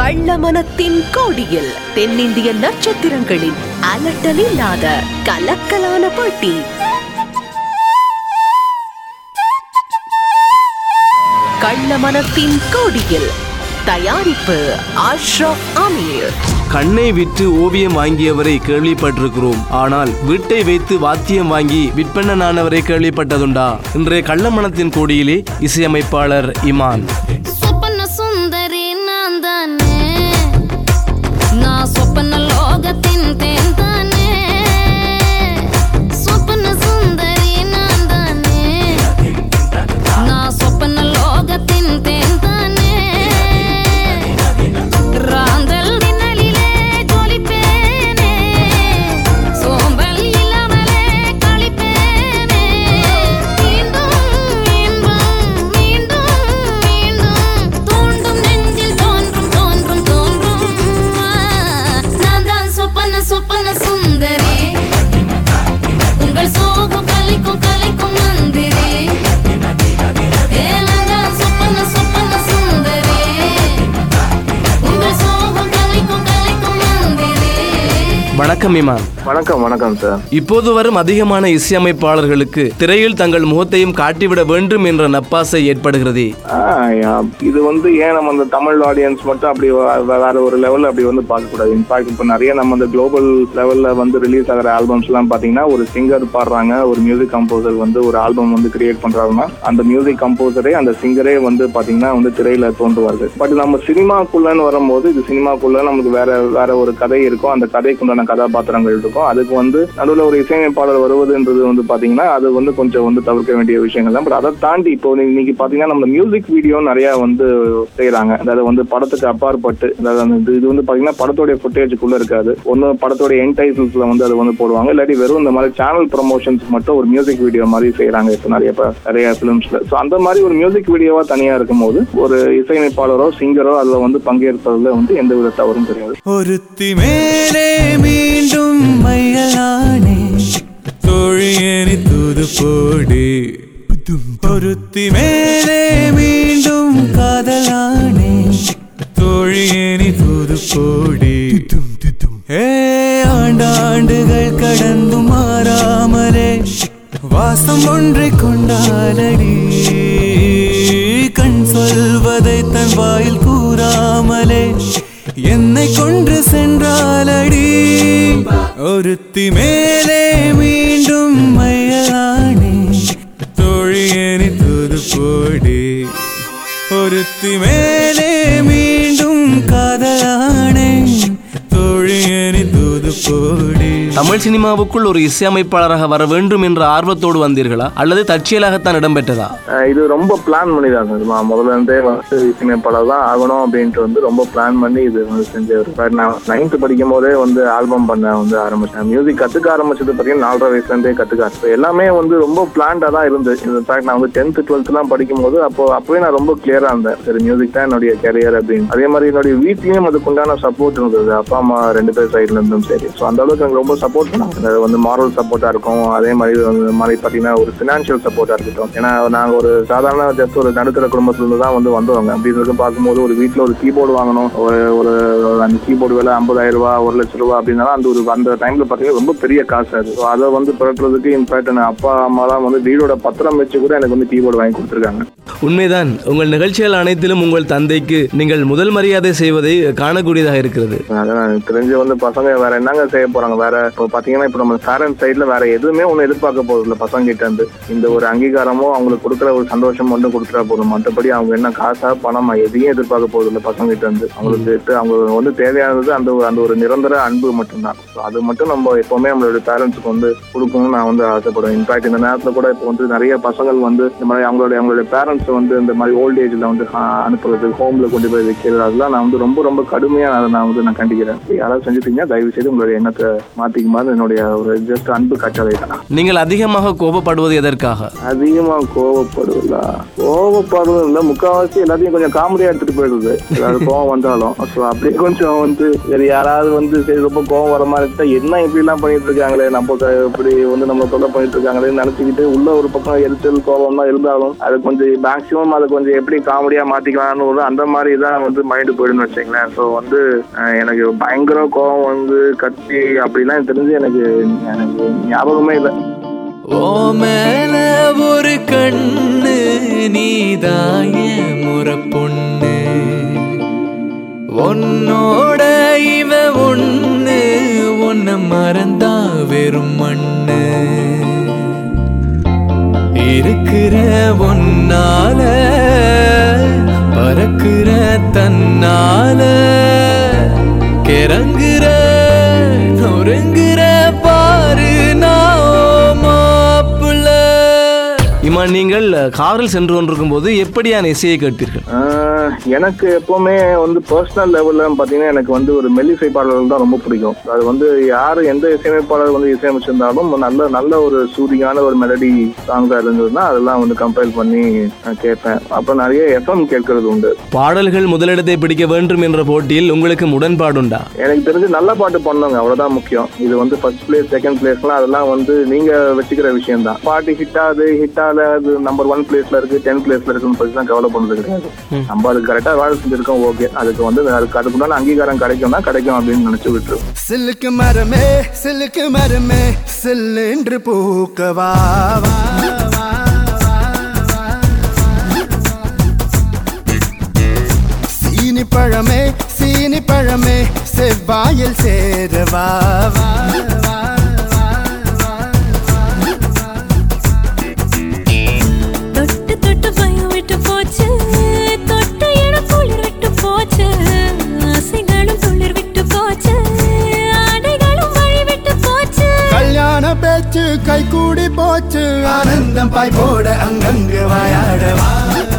கள்ளமனத்தின் கோடியில் தென்னிந்திய நட்சத்திரங்களின் அலட்டலில்லாத கலக்கலான போட்டி கள்ளமனத்தின் கோடியில் தயாரிப்பு அஷ்ரப் அமீர் கண்ணை விற்று ஓவியம் வாங்கியவரை கேள்விப்பட்டிருக்கிறோம் ஆனால் வீட்டை வைத்து வாத்தியம் வாங்கி விற்பனனானவரை கேள்விப்பட்டதுண்டா இன்றைய கள்ளமணத்தின் கோடியிலே இசையமைப்பாளர் இமான் சொப்பன சுந்தரி நான் தானே நான் சொப்பன லோகத்தின் தேன் தானே சொப்பன சுந்தரி நான் தானே நான் சொப்பன லோகத்தின் தேன் தானே ராந்தல் மின்னலிலே ஜொலிப்பேனே சோம்பல் இல்லாமலே களிப்பேனே மீண்டும் மீண்டும் மீண்டும் மீண்டும் தோண்டும் நெஞ்சில் தோன்றும் தோன்றும் தோன்றும் நான் தான் சொப்பன சொப்பன சுந்தரி உங்கள் சோகம் கலைக்கும் கலைக்கும் மந்திரி ஏ நான் தான் சொப்பன சொப்பன சுந்தரி உங்கள் சோகம் கலைக்கும் கலைக்கும் மந்திரி வணக்கம் இமான் வணக்கம் வணக்கம் சார் இப்போது வரும் அதிகமான இசையமைப்பாளர்களுக்கு திரையில் தங்கள் முகத்தையும் காட்டிவிட வேண்டும் என்ற நப்பாசை ஏற்படுகிறதே ஆ, யா, இது வந்து ஏன் நம்ம அந்த தமிழ் ஆடியன்ஸ் மட்டும் அப்படி வ- வ- வேற ஒரு லெவல்ல அப்படி வந்து பார்க்க கூடாது இன்ஃபேக்ட் இப்போ நிறைய நம்ம அந்த குளோபல் லெவல்ல வந்து ரிலீஸ் ஆகிற ஆல்பம்ஸ் எல்லாம் பாத்தீங்கன்னா ஒரு சிங்கர் பாடுறாங்க ஒரு மியூசிக் கம்போசர் வந்து ஒரு ஆல்பம் வந்து கிரியேட் பண்றாங்கன்னா அந்த மியூசிக் கம்போசரே அந்த சிங்கரே வந்து பாத்தீங்கன்னா வந்து திரையில தோன்றுவார்கள் பட் நம்ம சினிமாக்குள்ளன்னு வரும்போது இது சினிமாக்குள்ள நமக்கு வேற வேற ஒரு கதை இருக்கும் அந்த கதைக்குண்டான கதாபாத்திரங்கள் இருக்கும் அதுக்கு வந்து நடுவில் ஒரு இசையமைப்பாளர் வருவதுன்றது வந்து பாத்தீங்கன்னா அது வந்து கொஞ்சம் வந்து தவிர்க்க வேண்டிய விஷயங்கள் தான் பட் அதை தாண்டி இப்போ நீ- இன்னைக்கு பாத்தீங்கன்னா நம்ம மியூசிக் வீடியோ நிறைய வந்து செய்யறாங்க அதாவது வந்து படத்துக்கு அப்பாற்பட்டு அதாவது அந்த இது- இது வந்து பாத்தீங்கன்னா படத்தோடைய ஃபுட்டேஜுக்குள்ள இருக்காது ஒன்னு படத்தோடைய என்டைட்டில்ஸ்ல வந்து அது வந்து போடுவாங்க இல்லாட்டி வெறும் இந்த மாதிரி சேனல் ப்ரமோஷன்ஸ் மட்டும் ஒரு மியூசிக் வீடியோ மாதிரி செய்யறாங்க இப்போ நிறைய இப்ப நிறைய பிலிம்ஸ்ல ஸோ அந்த மாதிரி ஒரு மியூசிக் வீடியோவா தனியா இருக்கும்போது ஒரு இசையமைப்பாளரோ சிங்கரோ அதுல வந்து பங்கேற்பதுல வந்து எந்த வித தவறும் கிடையாது ஒருத்தி மேலே மீண்டும் மையலானே தோழியனி தூது போடு ஒருத்தி மேலே மீண்டும் காதலானே தோழியனி தூது போடு ஏ ஆண்டாண்டுகள் கடந்தும் மாறாமலே வாசம் ஒன்றை கொண்டாலடி கண் சொல்வதை தன் வாயில் கூறாமலே என்னை கொன்று சென்றாலடி ஒருத்தி மேலே மீண்டும் மையலானே தோழியனி தூது போடு ஒருத்தி மேலே மீண்டும் காதலானே தோழியனி தூது போடு தமிழ் சினிமாவுக்குள் ஒரு இசையமைப்பாளராக வர வேண்டும் என்ற ஆர்வத்தோடு வந்தீர்களா அல்லது தற்செயலாகத்தான் இடம்பெற்றதா அஹ் இது ரொம்ப பிளான் பண்ணி தான் சார் நான் முதல்ல இருந்தே வந்து இசையமைப்பாளர் தான் ஆகணும் அப்படின்ட்டு வந்து ரொம்ப பிளான் பண்ணி இது வந்து செஞ்சவர் பட் நான் நைன்த் படிக்கும் போதே வந்து ஆல்பம் பண்ண வந்து ஆரம்பிச்சேன் மியூசிக் கத்துக்க ஆரம்பிச்சது பார்த்தீங்கன்னா நாலரை வயசுல இருந்தே கத்துக்க ஆரம்பிச்சேன். எல்லாமே வந்து ரொம்ப பிளான்டா தான் இருந்து இன்ஃபேக்ட் நான் வந்து டென்த் டுவெல்த்லாம் படிக்கும் போது அப்போ அப்பவே நான் ரொம்ப கிளியரா இருந்தேன் சரி மியூசிக் தான் என்னுடைய கேரியர் அப்படின்னு அதே மாதிரி என்னுடைய வீட்லயும் அதுக்குண்டான சப்போர்ட் இருந்தது அப்பா அம்மா ரெண்டு பேர் சைட்ல இருந்தும் சரி ஸோ அந்த அளவுக்கு எனக்கு ரொம்ப சப்போர்ட் பண்ணாங்க அது வந்து மாரல் சப்போர்ட்டா இருக்கும் அதே மாதிரி வந்து இந்த மாதிரி பார்த்தீங்கன்னா ஒரு ஃபினான்ஷியல் சப்போர்ட்டா இருக்கட்டும் ஏன்னா நாங்க ஒரு சாதாரண ஜஸ்ட் ஒரு நடுத்தர குடும்பத்துல இருந்து தான் வந்து வந்தவங்க அப்படின்னு பார்க்கும்போது ஒரு வீட்ல ஒரு கீபோர்டு வாங்கணும் ஒரு ஒரு அந்த கீபோர்டு விலை ஐம்பதாயிரம் ரூபாய் ஒரு லட்சம் ரூபாய் அப்படின்னாலும் அந்த ஒரு அந்த டைம்ல பார்த்தீங்கன்னா ரொம்ப பெரிய காசு அது So அதை வந்து புரட்டுறதுக்கு இன்ஃபேக்ட் என் அப்பா அம்மாலாம் வந்து வீடோட பத்திரம் வச்சு கூட எனக்கு வந்து கீபோர்டு வாங்கி கொடுத்துருக்காங்க உண்மைதான் உங்கள் நிகழ்ச்சிகள் அனைத்திலும் உங்கள் தந்தைக்கு நீங்கள் முதல் மரியாதை செய்வதை காணக்கூடியதாக இருக்கிறது அதான் எனக்கு தெரிஞ்சு வந்து பசங்க வேற என்னங்க செய்ய போறாங்க வேற இப்போ பாத்தீங்கன்னா இப்போ நம்ம பேரண்ட் சைட்ல வேற எதுவுமே ஒண்ணு எதிர்பார்க்க போறது இல்ல பசங்க கிட்ட இருந்து இந்த ஒரு அங்கீகாரமோ அவங்களுக்கு கொடுக்குற ஒரு சந்தோஷம் மட்டும் கொடுத்துட்டா போதும் மற்றபடி அவங்க என்ன காசா பணமா எதையும் எதிர்பார்க்க போறது இல்ல பசங்க கிட்ட இருந்து அவங்களுக்கு தேட்டு- அவங்க வந்து தேவையானது அந்த ஒரு- அந்த ஒரு நிரந்தர அன்பு மட்டும்தான் So அது மட்டும் நம்ம எப்பவுமே நம்மளுடைய பேரண்ட்ஸ்க்கு வந்து கொடுக்கணும்னு நான் வந்து ஆசைப்படுவேன் இன்ஃபேக்ட் இந்த நேரத்துல கூட இப்போ வந்து நிறைய பசங்கள் வந்து இந்த மாதிரி அவங்களுடைய அவங்களுடைய பேரண்ட்ஸ் வந்து இந்த மாதிரி ஓல்ட் ஏஜ்ல வந்து ஆஹ், அனுப்புறது ஹோம்ல கொண்டு போய் வைக்கிறது அதெல்லாம் நான் வந்து ரொம்ப ரொம்ப கடுமையா அதை நான் வந்து நான் கண்டிக்கிறேன் யாராவது செஞ்சுட்டீங்கன்னா தயவு செய்து உங்களுடைய எண்ணத்தை மாத்தி ஊட்டிக்குமாறு என்னுடைய ஒரு ஜஸ்ட் அன்பு கட்டளை தான் நீங்கள் அதிகமாக கோபப்படுவது எதற்காக அதிகமா கோவப்படுவதா கோவப்படுறது இல்ல முக்கால்வாசி எல்லாத்தையும் கொஞ்சம் காமெடியா எடுத்துட்டு போயிடுது ஏதாவது கோவம் வந்தாலும் ஸோ அப்படியே கொஞ்சம் வந்து சரி யாராவது வந்து சரி ரொம்ப கோவம் வர மாதிரி இருந்தா என்ன இப்படி எல்லாம் பண்ணிட்டு இருக்காங்களே நம்ம க- இப்படி வந்து நம்ம தொல்லை பண்ணிட்டு இருக்காங்களே நினைச்சுக்கிட்டு உள்ள ஒரு பக்கம் எரிச்சல் கோவம் தான் இருந்தாலும் அது கொஞ்சம் மேக்சிமம் அதை கொஞ்சம் எப்படி காமெடியா மாத்திக்கலாம்னு ஒரு அந்த மாதிரி தான் வந்து மைண்டு போயிடுன்னு வச்சுங்களேன் ஸோ வந்து அஹ், எனக்கு பயங்கர கோவம் வந்து கத்தி அப்படிலாம் தெரிஞ்சு எனக்கு எனக்கு ஞாபகமே இல்லை ஓ மேல ஒரு கண்ணு நீதாய முறை பொண்ணு உன்னோட இவ ஒண்ணு உன்னை மறந்தா வெறும் மண்ணு இருக்கிற ஒன்னால பறக்கிற தன்னால கிறங்குற நொறுங்குற பாரு நான் மாப்பிள்ள இமான் நீங்கள் காரில் சென்று கொண்டிருக்கும் போது எப்படியான இசையை கேட்பீர்கள் ஆஹ் எனக்கு எப்பவுமே வந்து பர்சனல் லெவல்ல பாத்தீங்கன்னா எனக்கு வந்து ஒரு மெல்லிசை பாடல்கள் தான் ரொம்ப பிடிக்கும் அது வந்து யாரு எந்த இசையமைப்பாளர் வந்து இசையமைச்சிருந்தாலும் நல்ல நல்ல ஒரு சூதியான ஒரு மெலடி சாங்கா இருந்ததுன்னா அதெல்லாம் வந்து கம்பைல் பண்ணி நான் கேட்பேன் அப்புறம் நிறைய எஃப்எம் கேட்கறது உண்டு பாடல்கள் முதலிடத்தை பிடிக்க வேண்டும் என்ற போட்டியில் உங்களுக்கு உடன்பாடுண்டா எனக்கு தெரிஞ்சு நல்ல பாட்டு பண்ணுங்க அவ்வளவுதான் முக்கியம் இது வந்து ஃபர்ஸ்ட் பிளேஸ் செகண்ட் பிளேஸ்லாம் அதெல்லாம் வந்து நீங்க வச்சுக்கிற விஷயம் தான் பாட்டு ஹிட் ஆகுது ஹிட் ஆகல அது நம்பர் ஒன் பிளேஸ்ல இருக்கு டென் பிளேஸ்ல இருக்குன்னு பத்தி தான் கவலை பண்ணது கிடையாது நம்ம அதுக்கு கரெக்டா வேலை செஞ்சிருக்கோம் ஓகே அதுக்கு வந்து அதுக்கு அதுக்குண்டான அங்கீகாரம் கிடைக்கும்னா கிடைக்கும் அப்படின்னு நினைச்சு விட்டுரும் சில்லுக்கு மரமே சில்லுக்கு மரமே சில்லென்று பூக்கவா வா, வா, சீனி பழமே சீனி பழமே செவ்வாயில் சேரவா வா, வா, தொட்டு தொட்டு பயம் விட்டு போச்சு தொட்ட இடம் குளிர் விட்டு போச்சு ஆசைகளும் துளிர் விட்டு போச்சு ஆடைகளும் வழி விட்டு போச்சு கல்யாண பேச்சு கை கூடி போச்சு ஆனந்தம் பாய் போட அங்கங்கு வாயாடவா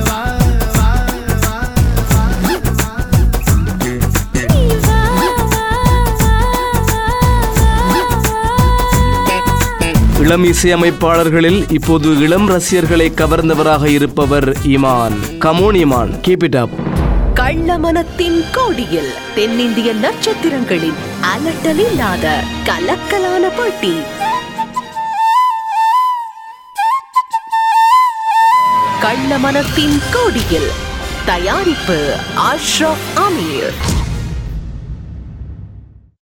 நீ வா, வா, வா, வா, வா. இளம் இசையமைப்பாளர்களில் இப்போது இளம் ரசிகர்களை கவர்ந்தவராக இருப்பவர் Imman come on Imman keep it up கள்ளமனத்தின் கோடியில் தென்னிந்திய நட்சத்திரங்களின் அலட்டலில்லாத கலக்கலான போட்டி கள்ளமனத்தின் கோடியில் தயாரிப்பு அஷ்ரப் அமீர்